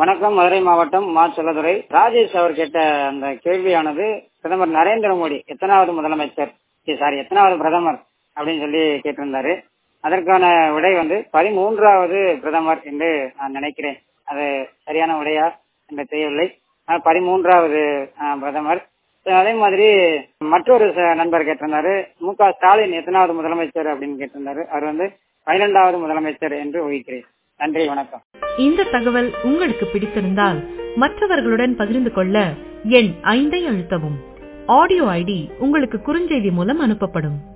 வணக்கம் மதுரை மாவட்டம் மா செல்லதுரை ராஜேஷ் அவர் கேட்ட அந்த கேள்வியானது பிரதமர் நரேந்திர மோடி எத்தனாவது முதலமைச்சர் சாரி எத்தனாவது பிரதமர் அப்படின்னு சொல்லி கேட்டிருந்தாரு அதற்கான விடை வந்து பதிமூன்றாவது பிரதமர் என்று நான் நினைக்கிறேன் அது சரியான விடையா என்று தெரியவில்லை ஆனால் பதிமூன்றாவது ஆஹ், பிரதமர் அதே மாதிரி மற்றொரு ச- நண்பர் கேட்டிருந்தாரு மு க ஸ்டாலின் எத்தனாவது முதலமைச்சர் அப்படின்னு கேட்டிருந்தாரு அவர் வந்து பன்னிரெண்டாவது முதலமைச்சர் என்று ஊகிக்கிறேன் நன்றி வணக்கம் இந்த தகவல் உங்களுக்கு பிடித்திருந்தால் மற்றவர்களுடன் பகிர்ந்து கொள்ள எண் ஐந்தை அழுத்தவும் ஆடியோ ஐடி உங்களுக்கு குறுஞ்செய்தி மூலம் அனுப்பப்படும்